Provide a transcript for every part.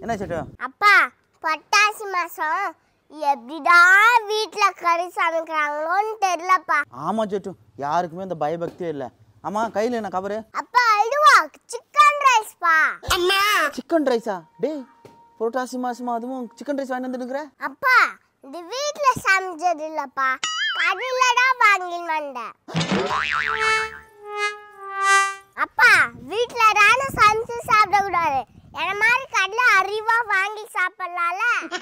என்ன சேட்டு அப்பா பட்டாசு மாசம் எப்படிதான் வீட்ல கறி சமைக்கிறாங்களோன்னு தெரியலப்பா ஆமாம் சேட்டு யாருக்குமே இந்த பயபக்தியே இல்லை ஆமாம் கையில் என்ன கவரு அப்பா அழுவா சிக்கன் ரைஸ் பா சிக்கன் ரைஸா டேய் புரோட்டாசி மாசமா அதுவும் சிக்கன் ரைஸ் வாங்கி வந்துருக்குற அப்பா இது வீட்ல சமைச்சது இல்லப்பா கடையில தான் வாங்கிட்டு வந்தேன் அப்பா வீட்ல தானே சமைச்சு சாப்பிடக்கூடாது என்ன மாதிரி கடையில அறிவா வாங்கி சாப்பிடலாம்ல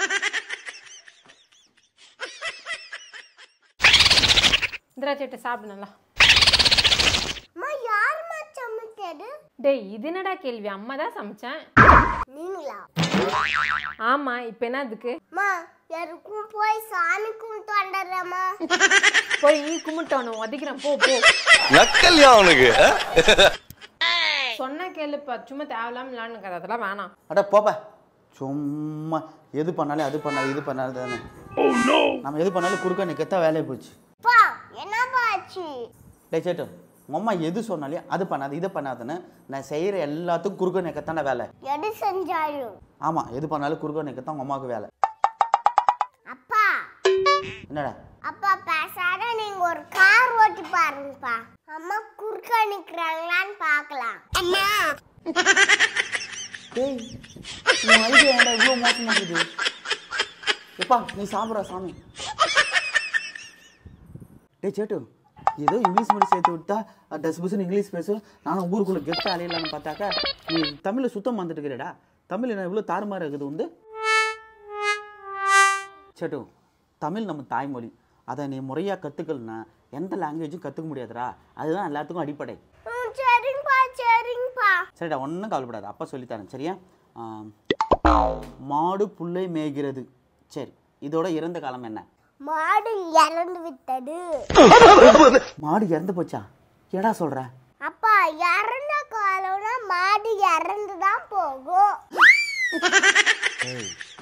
இந்திரா சேட்டு சாப்பிடு நல்லா அம்மா யாரும்மா சமைச்சது டேய் இது என்னடா கேள்வி அம்மா தான் சமைச்சேன் நீங்களா ஆமா இப்போ என்ன அதுக்கு அம்மா யாருக்கும் போய் சாமி கும்பிட்டு வந்துடுறேம்மா போய் நீ கும்பிட்டவனு உதைக்கிறேன் போ போ நக்கல்யா அவனுக்கு சொன்ன கேளுப்பா சும்மா தேவையில்லாம விளையாடுங்க அதெல்லாம் வேணாம் அட போப்ப சும்மா எது பண்ணாலும் அது பண்ணாலும் இது பண்ணாலும் தானே நம்ம எது பண்ணாலும் குறுக்க நிற்கத்தான் வேலையை போச்சு அப்பா என்னப்பா ஆச்சு டேய் சேட்டு உங்க அம்மா எது சொன்னாலே அது பண்ணாது இதை பண்ணாதுன்னு நான் செய்கிற எல்லாத்துக்கும் குறுக்க நிற்கத்தானே வேலை எது செஞ்சாலும் ஆமாம் எது பண்ணாலும் குறுக்க நிற்கத்தான் உங்கள் அம்மாவுக்கு வேலை அப்பா என்னடா அப்பா பேசாத நீங்க ஒரு கார் ஓட்டி பாருங்கப்பா அம்மா குறுக்க நிக்கிறாங்களான்னு பார்க்கலாம் டேய் உன் ஐடியா ஏன்டா இவ்வளோ மோசமாகுது எப்பா நீ சாப்பிட்ற சாமி டேய் சேட்டு ஏதோ இங்கிலீஷ் மீடியம் சேர்த்து விட்டா டஸ் புஸ்ன்னு இங்கிலீஷ் பேசும் நானும் ஊருக்குள்ளே கெத்த அலையலான்னு பார்த்தாக்கா நீ தமிழில் சுத்தம் வந்துட்டு இருக்கிறடா தமிழ் என்ன இவ்வளோ தாறுமாறு இருக்குது வந்து சேட்டு தமிழ் நம்ம தாய்மொழி அதை நீ முறையாக கற்றுக்கலனா எந்த லாங்குவேஜும் கற்றுக்க முடியாதுடா அதுதான் எல்லாத்துக்கும் அடிப்படை ம், சரிங்கப்பா சரிங்கப்பா சரிடா ஒன்றும் கவலைப்படாது அப்பா சொல்லித்தரேன் சரியா ஆம். மாடு புல்லை மேய்கிறது சரி இதோட இறந்த காலம் என்ன மாடு இறந்து விட்டது மாடு இறந்து போச்சா ஏடா சொல்ற அப்பா இறந்த காலம்னா மாடு இறந்து தான் போகும் ஏய்